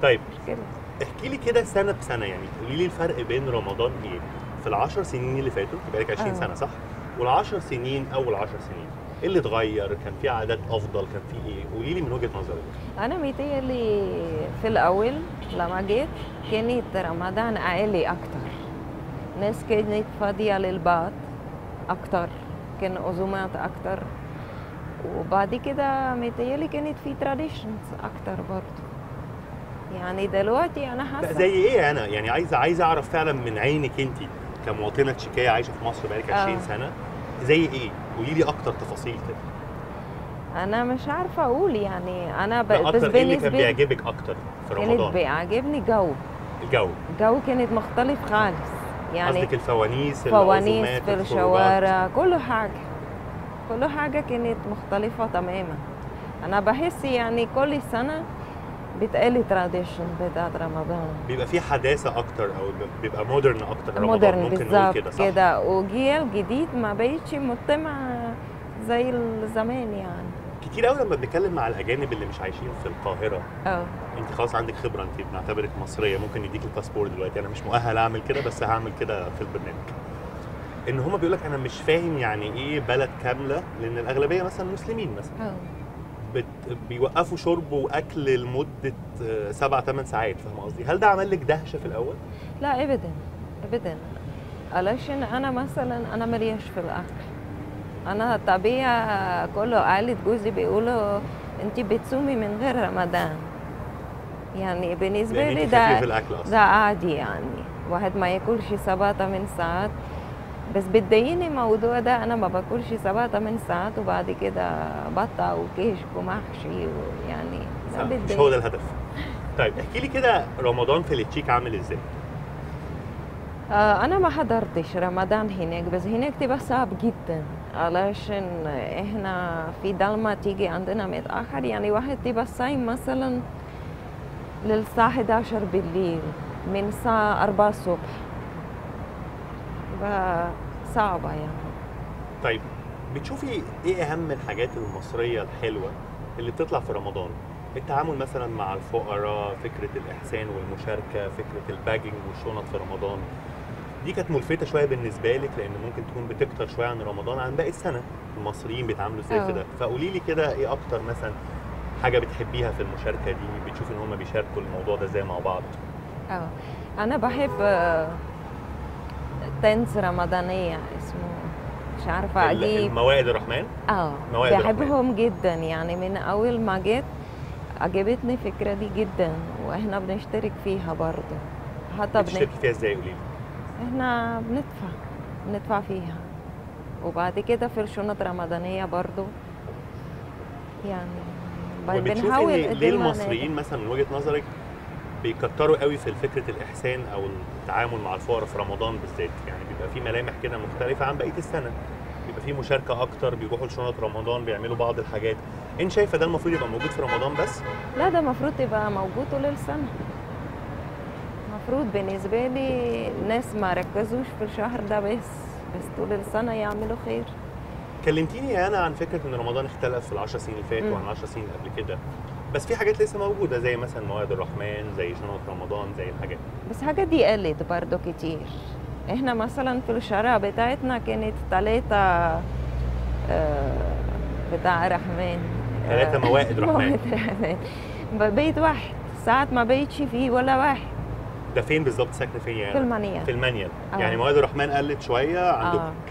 طيب مشكله احكي لي كده سنه بسنه يعني قولي لي الفرق بين رمضان ايه في العشر سنين اللي فاتوا بقالك 20 آه. سنه صح والعشر سنين اول 10 سنين ايه اللي اتغير كان في عادات افضل كان في ايه قولي لي من وجهه نظرك انا متهيألي في الاول لما جيت كانت رمضان عائلي اكتر ناس كانت فاضيه للبعض اكتر كان عزومات اكتر وبعد كده متهيألي كانت في تراديشنز اكتر برضه يعني دلوقتي انا لا حاسه زي ايه انا يعني عايز عايز اعرف فعلا من عينك انت كمواطنه تشيكيه عايشه في مصر بقالك 20 آه. سنه زي ايه قولي لي اكتر تفاصيل كده انا مش عارفه اقول يعني انا ب... لا بس اكتر ايه اللي كان بالنسبه لي بيعجبك اكتر في كانت رمضان بيعجبني جو الجو الجو كانت مختلف خالص يعني قصدك الفوانيس فوانيس العزومات، في الخروجات. الشوارع كل حاجة كل حاجة كانت مختلفة تماما أنا بحس يعني كل سنة بتقل تراديشن بتاعت رمضان بيبقى في حداثه اكتر او بيبقى مودرن اكتر رمضان مودرن ممكن نقول بالظبط كده صح كده وجيل جديد ما بقتش مجتمع زي الزمان يعني كتير قوي لما بنتكلم مع الاجانب اللي مش عايشين في القاهره اه انت خلاص عندك خبره انت بنعتبرك مصريه ممكن نديك الباسبور دلوقتي انا مش مؤهل اعمل كده بس هعمل كده في البرنامج ان هما بيقول لك انا مش فاهم يعني ايه بلد كامله لان الاغلبيه مثلا مسلمين مثلا اه بت... بيوقفوا شرب واكل لمده آه، سبع ثمان ساعات فاهم قصدي هل ده عمل لك دهشه في الاول لا ابدا ابدا علشان انا مثلا انا ملياش في الاكل انا الطبيعه كله عائله جوزي بيقولوا انت بتصومي من غير رمضان يعني بالنسبه يعني لي انت خفيفه في ده الاكل اصلا ده عادي يعني واحد ما ياكلش سبعة تمن ساعات بس بتضايقني الموضوع ده انا ما باكلش سبعة تمن ساعات وبعد كده بطة وكشك ومحشي ويعني ده صح، مش بتضايق. هو ده الهدف طيب احكي لي كده رمضان في التشيك عامل ازاي آه، أنا ما حضرتش رمضان هناك بس هناك تبقى صعب جدا علشان إحنا في ضلمة تيجي عندنا متأخر يعني واحد تبقى صايم مثلا للساعة 11 بالليل من الساعة 4 الصبح تبقى صعبة يعني طيب بتشوفي ايه اهم الحاجات المصريه الحلوه اللي بتطلع في رمضان التعامل مثلا مع الفقراء فكره الاحسان والمشاركه فكره الباجنج والشنط في رمضان دي كانت ملفتة شوية بالنسبة لك لأن ممكن تكون بتكتر شوية عن رمضان عن باقي السنة المصريين بيتعاملوا ازاي في اه. ده فقولي لي كده ايه أكتر مثلا حاجة بتحبيها في المشاركة دي بتشوفي إن هم بيشاركوا الموضوع ده ازاي مع بعض اه أنا بحب آه، تنس رمضانية اسمه مش عارفة ال- أجيب الموائد الرحمن اه موائد الرحمن. بحبهم جدا يعني من اول ما جيت عجبتني الفكره دي جدا واحنا بنشترك فيها برضه حتى بن... بتشتركي فيها ازاي قولي لي احنا بندفع بندفع فيها وبعد كده في الشنط رمضانيه برضه يعني ب- وبتشوفي بنحاول إن قد ليه ما نقدر. المصريين مثلا من وجهة نظرك بيكتروا قوي في فكرة الإحسان أو التعامل مع الفقراء في رمضان بالذات يعني بيبقى في ملامح كده مختلفة عن بقية السنة بيبقى في مشاركة أكتر بيروحوا لشنط رمضان بيعملوا بعض الحاجات أنت شايفة ده المفروض يبقى موجود في رمضان بس لا ده المفروض تبقى موجود طول السنه المفروض بالنسبه لي الناس ما ركزوش في الشهر ده بس بس طول السنه يعملوا خير كلمتيني يا أنا عن فكرة إن رمضان اختلف في العشر سنين اللي فاتوا مم. وعن العشر سنين اللي قبل كده بس في حاجات لسه موجودة زي مثلا موائد الرحمن زي شنط رمضان زي الحاجات بس حاجة دي قلت برضو كتير احنا مثلا في الشارع بتاعتنا كانت تلاتة آه، بتاع رحمن ثلاثة آه، موائد رحمن موائد رحمن ب- بيت واحد ساعات ما بيتش فيه ولا واحد ده فين بالظبط ساكنة فين يا في أنا؟ المنيا في المانيال آه. يعني مواد الرحمن قلت شويه عندكم آه.